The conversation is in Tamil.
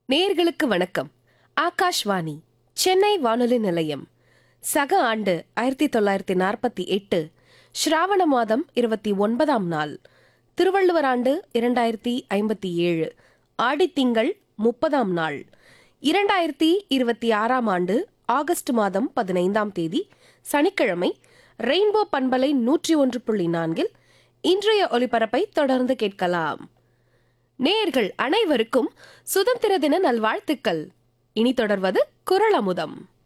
நேயர்களுக்கு வணக்கம் ஆகாஷ்வாணி சென்னை வானொலி நிலையம் சக ஆண்டு ஆயிரத்தி தொள்ளாயிரத்தி நாற்பத்தி எட்டு ஸ்ராவண மாதம் இருபத்தி ஒன்பதாம் நாள் திருவள்ளுவர் ஆண்டு இரண்டாயிரத்தி ஐம்பத்தி ஏழு ஆடித்திங்கள் முப்பதாம் நாள் இரண்டாயிரத்தி இருபத்தி ஆறாம் ஆண்டு ஆகஸ்ட் மாதம் பதினைந்தாம் தேதி சனிக்கிழமை ரெயின்போ பண்பலை நூற்றி ஒன்று புள்ளி நான்கில் இன்றைய ஒலிபரப்பை தொடர்ந்து கேட்கலாம் நேயர்கள் அனைவருக்கும் சுதந்திர தின நல்வாழ்த்துக்கள் இனி தொடர்வது குரல் அமுதம்